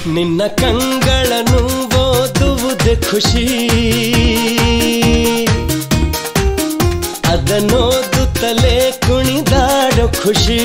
ನಿನ್ನ ಕಂಗಳನ್ನು ಓದುವುದೇ ಖುಷಿ ಅದನ್ನೋದುತ್ತಲೇ ಕುಣಿದಾಡೋ ಖುಷಿ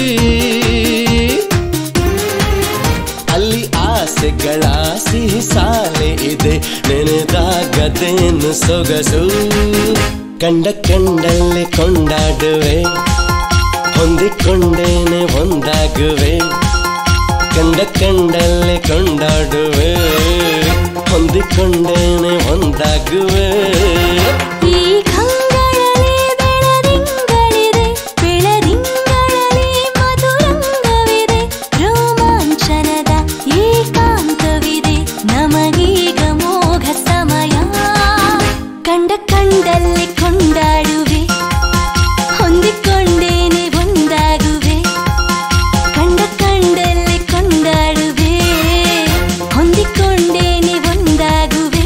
ಅಲ್ಲಿ ಆಸೆಗಳ ಸಿಹಿ ಸಾಲೆ ಇದೆ ನೆನೆದಾಗದೇನು ಸೊಗಸು ಕಂಡ ಕಂಡಲ್ಲಿ ಕೊಂಡಾಡುವೆ ಹೊಂದಿಕೊಂಡೇನೆ ಒಂದಾಗುವೆ ಕಂಡ ಕಂಡಲ್ಲಿ ಕೊಂಡಾಡುವೆ ಹೊಂದಿಕೊಂಡೇನೆ ಒಂದಾಗುವೆ ಈ ಕಂಗಳಲ್ಲಿ ಬೆಳದಿಂಗಳಿದೆ ಬೆಳದಿಂಗಳಲ್ಲಿ ಮಧುರಂಗವಿದೆ ರೋಮಾಂಚನದ ಏಕಾಂತವಿದೆ ನಮಗೀಗ ಮೋಘ ಸಮಯ ಕಂಡ ಕಂಡಲ್ಲಿ ಕೊಂಡಾಡುವೆ ಹೊಂದಿಕೊಂಡೇನೆ ಒಂದಾಗುವೆ ಕಂಡ ಕಂಡಲ್ಲಿ ಕೊಂಡಾಡುವೆ ಹೊಂದಿಕೊಂಡೇನೆ ಒಂದಾಗುವೆ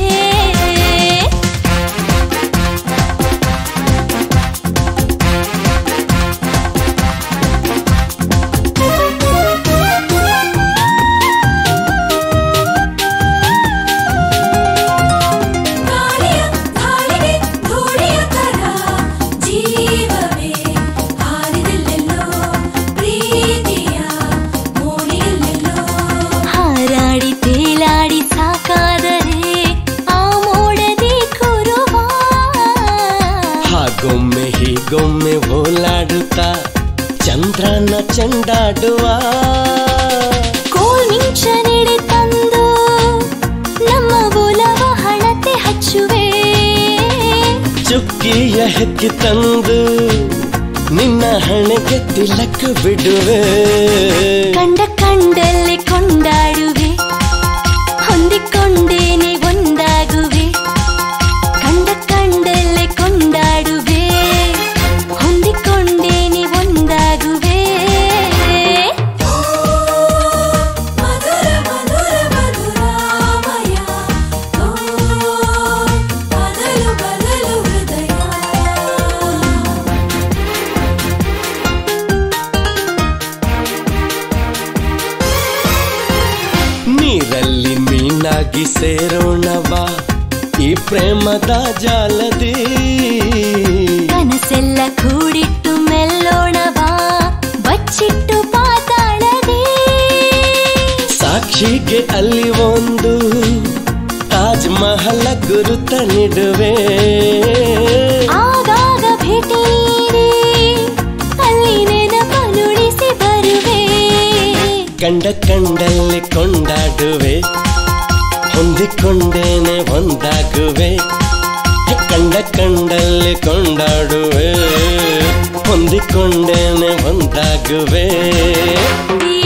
ಗಾಳಿಯ ಗಾಳಿಗೆ ಧೂಳಿಯ ಕರ ಜೀವವೇ ಹಾರಿದೆಲ್ಲೆಲ್ಲೋ ಪ್ರೀತಿಯ ಮೋಡಿಯಲ್ಲೆಲ್ಲೋ ಹಾರಾಡಿ ತೇಲಾಡಿ ಸಾಕಾದರೆ ಆ ಮೋಡದಿ ಕುರುವ ಹಾಗೊಮ್ಮೆ ಹೀಗೊಮ್ಮೆ ಓಲಾಡುತ್ತಾ ಚಂದ್ರನ ಚೆಂಡಾಡುವ ಕೋಲ್ ಮಿಂಚನೆಡೆ ತಂದು ನಮ್ಮ ಒಲವ ಹಣತೆ ಹಚ್ಚುವೆ ಚುಕ್ಕಿಯ ಹೆಕ್ಕಿ ತಂದು ನಿನ್ನ ಹಣೆಗೆ ತಿಲಕ ಬಿಡುವೆ ಕಂಡ ಕಂಡಲ್ಲಿ ಕೊಂಡಾಡುವೆ ಹೊಂದಿಕೊಂಡೇನೆ ಒಂದಾಗುವೆ ಕಂಡ ಕಂಡಲ್ಲಿ ಕೊಂಡಾಡುವೆ ಹೊಂದಿಕೊಂಡೇನೆ ಒಂದಾಗುವೆ ಮಧುರ ಮಧುರ ಮಧುರಾಮಯ ಓ ಬದಲು ಬದಲು ಹೃದಯ ನೀರಲ್ಲಿ ಮೀನಾಗಿ ಸೇರೋಣವಾ ಈ ಪ್ರೇಮದ ಜಾಲದಿ ಕನಸೆಲ್ಲ ಕೂಡಿಟ್ಟು ಮೆಲ್ಲೋಣವಾ ಬಚ್ಚಿಟ್ಟು ಪಾತಾಳದೆ ಸಾಕ್ಷಿಗೆ ಅಲ್ಲಿ ಒಂದು ತಾಜ್ ಮಹಲ ಗುರುತ ನಿಡುವೆ ಆಗಾಗ ಭೇಟಿ ನೀಡಿ ಅಲ್ಲಿ ನೆನಪನುಳಿಸಿ ಬರುವೆ ಕಂಡ ಕಂಡಲ್ಲಿ ಕೊಂಡಾಡುವೆ ಹೊಂದಿಕೊಂಡೇನೆ ಒಂದಾಗುವೆ ಕಂಡ ಕಂಡಲ್ಲಿ ಕೊಂಡಾಡುವೆ ಹೊಂದಿಕೊಂಡೇನೆ ಒಂದಾಗುವೆ ಈ